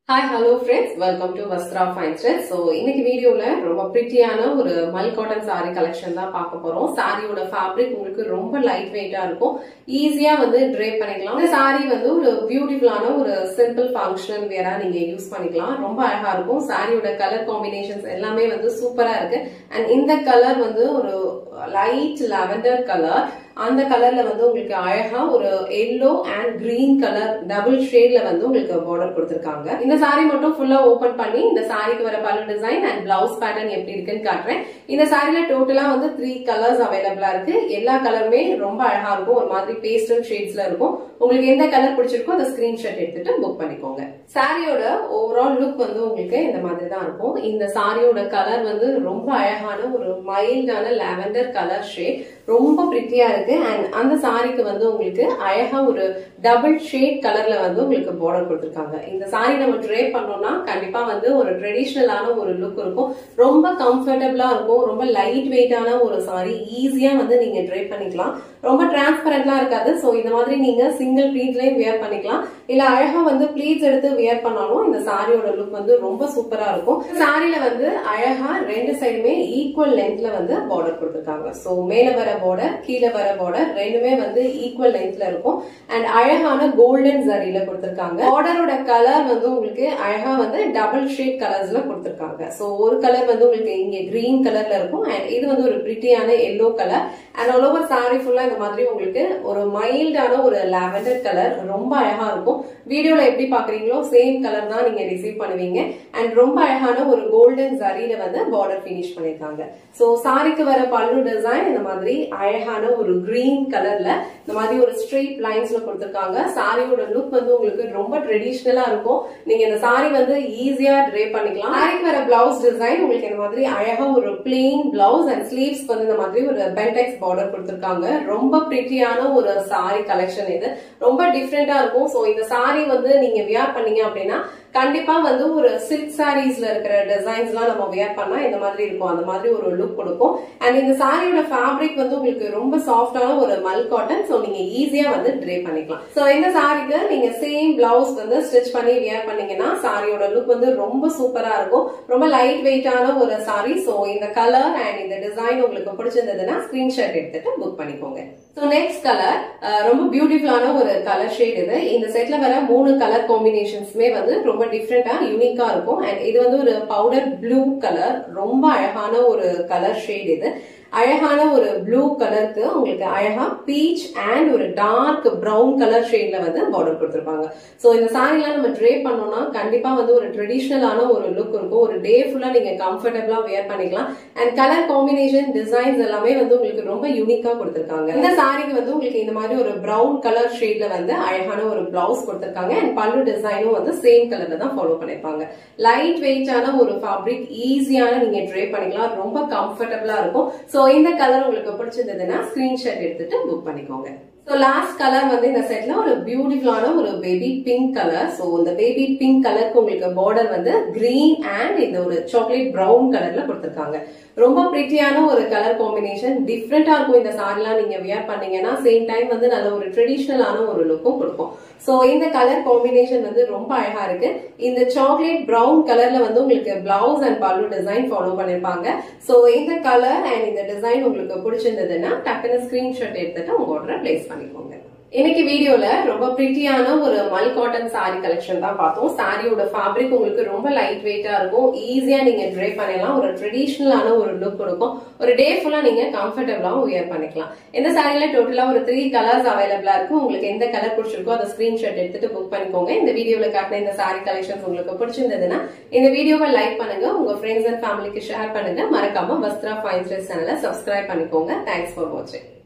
hi hello friends welcome to Vastra fine stress so இன்னைக்கு வீடியோல ரொம்ப பிரிட்டியான ஒரு மல் காட்டன் saree கலெக்ஷன் தான் பார்க்க போறோம் சாரியோட ஃபேப்ரிக் உங்களுக்கு ரொம்ப லைட் வெயிட்டா இருக்கும் ஈஸியா வந்து ட்ரேப் பண்ணிக்கலாம் இந்த saree வந்து ஒரு பியூட்டிஃபுல்லான ஒரு சிம்பிள் ஃபங்க்ஷனல் வேரா நீங்க யூஸ் பண்ணிக்கலாம் ரொம்ப அழகா இருக்கும் சாரியோட கலர் காம்பினேஷன்ஸ் எல்லாமே வந்து சூப்பரா இருக்கு அண்ட் இந்த கலர் வந்து ஒரு லைட் லாவெண்டர் கலர் அந்த கலர்ல வந்து உங்களுக்கு அழகா ஒரு yellow and green colour double ஷேட்ல வந்து உங்களுக்கு பார்டர் கொடுத்திருக்காங்க இந்த saree மட்டும் ஃபுல்லா ஓபன் பண்ணி இந்த சாரிக்கு வர பல்லு டிசைன் அண்ட் பிளவுஸ் பேட்டர்ன் எப்படி இருக்குன்னு காட்டுறேன் இந்த சாரில டோட்டலா வந்து த்ரீ கலர்ஸ் அவைலபிளா இருக்கு எல்லா கலருமே ரொம்ப அழகா இருக்கும் ஒரு மாதிரி பேஸ்டல் ஷேட்ஸ்ல இருக்கும் உங்களுக்கு எந்த கலர் பிடிச்சிருக்கோ அந்த ஸ்கிரீன்ஷாட் எடுத்துட்டு புக் பண்ணிக்கோங்க சாரியோட ஓவரால் லுக் வந்து உங்களுக்கு இந்த மாதிரி தான் இருக்கும் இந்த சாரியோட கலர் வந்து ரொம்ப அழகான ஒரு மைல்டான லாவெண்டர் கலர் ஷேட் ரொம்ப பிரிட்டியா இருக்கு அண்ட் அந்த சாரிக்கு வந்து உங்களுக்கு அழகா ஒரு டபுள் ஷேட் கலர்ல வந்து உங்களுக்கு பார்டர் கொடுத்திருக்காங்க இந்த சாரி நம்ம ட்ரே பண்ணோம்னா கண்டிப்பா வந்து ஒரு ட்ரெடிஷ்னலான ஒரு லுக் இருக்கும் ரொம்ப கம்ஃபர்டபுளா இருக்கும் ரொம்ப லைட் வெயிட்டான ஒரு சாரி ஈஸியா வந்து நீங்க ட்ரே பண்ணிக்கலாம் ரொம்ப டிரான்ஸ்பரண்டா இருக்காது சோ இந்த மாதிரி நீங்க சிங்கிள் ப்ளீட்லயும் வியர் பண்ணிக்கலாம் இல்ல அழகா வந்து ப்ளீட்ஸ் எடுத்து வியர் பண்ணாலும் இந்த சாரியோட லுக் வந்து ரொம்ப சூப்பரா இருக்கும் சாரில வந்து அழகா ரெண்டு சைடுமே ஈக்குவல் லென்த்ல வந்து பார்டர் கொடுத்திருக்காங்க சோ மேல வர பார்டர் கீழே வர பார்டர் ரெண்டுமே வந்து ஈக்குவல் லென்த்ல இருக்கும் அண்ட் அழகான கோல்டன் ஜரியில கொடுத்திருக்காங்க பார்டரோட கலர் வந்து உங்களுக்கு அழகா வந்து டபுள் ஷேட் கலர்ஸ்ல கொடுத்திருக்காங்க சோ ஒரு கலர் வந்து உங்களுக்கு இங்க கிரீன் கலர்ல இருக்கும் அண்ட் இது வந்து ஒரு பிரிட்டியான yellow colour and all over sari ஃபுல்லா இந்த மாதிரி உங்களுக்கு ஒரு மைல்டான ஒரு லாவெண்டர் கலர் ரொம்ப அழகா இருக்கும் வீடியோல எப்படி பாக்குறீங்களோ சேம் கலர் தான் நீங்க ரிசீவ் பண்ணுவீங்க அண்ட் ரொம்ப அழகான ஒரு கோல்டன் ஜரியில வந்து பார்டர் பினிஷ் பண்ணிருக்காங்க சோ சாரிக்கு வர பல்லு டிசைன் இந்த மாதிரி அழகான ஒரு கிரீன் கலர்ல இந்த மாதிரி ஒரு ஸ்ட்ரெயிட் லைன்ஸ்ல கொடுத்திருக்காங்க சாரியோட லுக் வந்து உங்களுக்கு ரொம்ப ட்ரெடிஷ்னலா இருக்கும் நீங்க இந்த சாரி வந்து ஈஸியா ட்ரே பண்ணிக்கலாம் சாரிக்கு வர பிளவுஸ் டிசைன் உங்களுக்கு இந்த மாதிரி அழகா ஒரு பிளெயின் பிளவுஸ் அண்ட் ஸ்லீவ்ஸ் வந்து இந்த மாதிரி ஒரு பென்டெக்ஸ் பார்டர் கொடுத்திருக்காங்க ரொம்ப பிரிட்டியான ஒரு சாரி கலெக்ஷன் இது ரொம்ப டிஃப்ரெண்டா இருக்கும் சோ இந்த சாரி வந்து நீங்க வியர் பண்ணீங்க அப்படின்னா கண்டிப்பா வந்து ஒரு சில்க் சாரீஸ்ல இருக்கிற டிசைன்ஸ் எல்லாம் நம்ம வியர் பண்ணா இந்த மாதிரி இருக்கும் அந்த மாதிரி ஒரு லுக் கொடுக்கும் அண்ட் இந்த சாரியோட ஃபேப்ரிக் வந்து உங்களுக்கு ரொம்ப சாஃப்டான ஒரு மல் காட்டன் சோ நீங்க ஈஸியா வந்து ட்ரே பண்ணிக்கலாம் சோ இந்த சாரிக்கு நீங்க சேம் பிளவுஸ் வந்து ஸ்டிச் பண்ணி வியர் பண்ணீங்கன்னா சாரியோட லுக் வந்து ரொம்ப சூப்பரா இருக்கும் ரொம்ப லைட் வெயிட்டான ஒரு சாரி சோ இந்த கலர் அண்ட் இந்த டிசைன் உங்களுக்கு பிடிச்சிருந்ததுன்னா ஸ்கிரீன்ஷாட் எடுத்துட்டு புக் பண்ணிக்கோங்க ஸோ நெக்ஸ்ட் கலர் ரொம்ப பியூட்டிஃபுல்லான ஒரு கலர் ஷேட் இது இந்த செட்ல வர மூணு கலர் காம்பினேஷன்ஸ்மே வந்து ரொம்ப டிஃப்ரெண்டா யூனிக்கா இருக்கும் அண்ட் இது வந்து ஒரு பவுடர் ப்ளூ கலர் ரொம்ப அழகான ஒரு கலர் ஷேட் இது அழகான ஒரு ப்ளூ கலருக்கு உங்களுக்கு அழகா பீச் அண்ட் ஒரு டார்க் பிரவுன் கலர் ஷேட்ல வந்து பார்டர் கொடுத்துருப்பாங்க சோ இந்த சாரிலாம் நம்ம ட்ரே பண்ணோம்னா கண்டிப்பா வந்து ஒரு ட்ரெடிஷ்னலான ஒரு லுக் இருக்கும் ஒரு டே ஃபுல்லா நீங்க கம்ஃபர்டபுளா வியர் பண்ணிக்கலாம் அண்ட் கலர் காம்பினேஷன் டிசைன்ஸ் எல்லாமே வந்து உங்களுக்கு ரொம்ப யூனிக்கா கொடுத்துருக்காங்க இந்த சாரிக்கு வந்து உங்களுக்கு இந்த மாதிரி ஒரு பிரவுன் கலர் ஷேட்ல வந்து அழகான ஒரு பிளவுஸ் கொடுத்துருக்காங்க அண்ட் பல்லு டிசைனும் வந்து சேம் கலர்ல தான் ஃபாலோ பண்ணிருப்பாங்க லைட் வெயிட்டான ஒரு ஃபேப்ரிக் ஈஸியான நீங்க ட்ரே பண்ணிக்கலாம் ரொம்ப கம்ஃபர்டபுளா இருக்கும் சோ இந்த கலர் உங்களுக்கு பிடிச்சிருந்ததுன்னா ஸ்கிரீன்ஷாட் எடுத்துட்டு புக் பண்ணிக்கோங்க ஸோ லாஸ்ட் கலர் வந்து இந்த செட்ல ஒரு பியூட்டிஃபுல்லான ஒரு பேபி பிங்க் கலர் ஸோ இந்த பேபி பிங்க் கலருக்கு உங்களுக்கு பார்டர் வந்து கிரீன் அண்ட் இந்த ஒரு சாக்லேட் ப்ரௌன் கலர்ல கொடுத்துருக்காங்க ரொம்ப பிரிட்டியான ஒரு கலர் காம்பினேஷன் டிஃப்ரெண்டா இருக்கும் இந்த சாரிலாம் நீங்க வியர் பண்ணீங்கன்னா சேம் டைம் வந்து நல்ல ஒரு ட்ரெடிஷ்னலான ஒரு லுக்கும் கொடுக்கும் ஸோ இந்த கலர் காம்பினேஷன் வந்து ரொம்ப அழகா இருக்கு இந்த சாக்லேட் ப்ரௌன் கலர்ல வந்து உங்களுக்கு பிளவுஸ் அண்ட் பல்லு டிசைன் ஃபாலோ பண்ணிருப்பாங்க ஸோ இந்த கலர் அண்ட் இந்த டிசைன் உங்களுக்கு பிடிச்சிருந்ததுன்னா டக்குன்னு ஸ்கிரீன்ஷாட் எடுத்துட்டு உங்க ஆர்டரை பிளேஸ் பண்ணிக்கோங்க இன்னைக்கு வீடியோல ரொம்ப பிரிட்டியான ஒரு மல் காட்டன் சாரி கலெக்ஷன் தான் பார்த்தோம் சாரியோட ஃபேப்ரிக் உங்களுக்கு ரொம்ப லைட் வெயிட்டா இருக்கும் ஈஸியா நீங்க ட்ரே பண்ணலாம் ஒரு ட்ரெடிஷ்னலான ஒரு லுக் கொடுக்கும் ஒரு டே ஃபுல்லா நீங்க கம்ஃபர்டபுளாவும் வியர் பண்ணிக்கலாம் இந்த சாரில டோட்டலா ஒரு த்ரீ கலர்ஸ் அவைலபிளா இருக்கு உங்களுக்கு எந்த கலர் பிடிச்சிருக்கோ அதை ஸ்கிரீன்ஷாட் எடுத்துட்டு புக் பண்ணிக்கோங்க இந்த வீடியோல காட்டின இந்த சாரி கலெக்ஷன்ஸ் உங்களுக்கு பிடிச்சிருந்ததுன்னா இந்த வீடியோவை லைக் பண்ணுங்க உங்க ஃப்ரெண்ட்ஸ் அண்ட் ஃபேமிலிக்கு ஷேர் பண்ணுங்க மறக்காம வஸ்த்ரா ஃபைன் சேனலை சப்ஸ்கிரைப் பண்ணிக்கோங்க தேங்க்ஸ் ஃபார் வாட்சிங்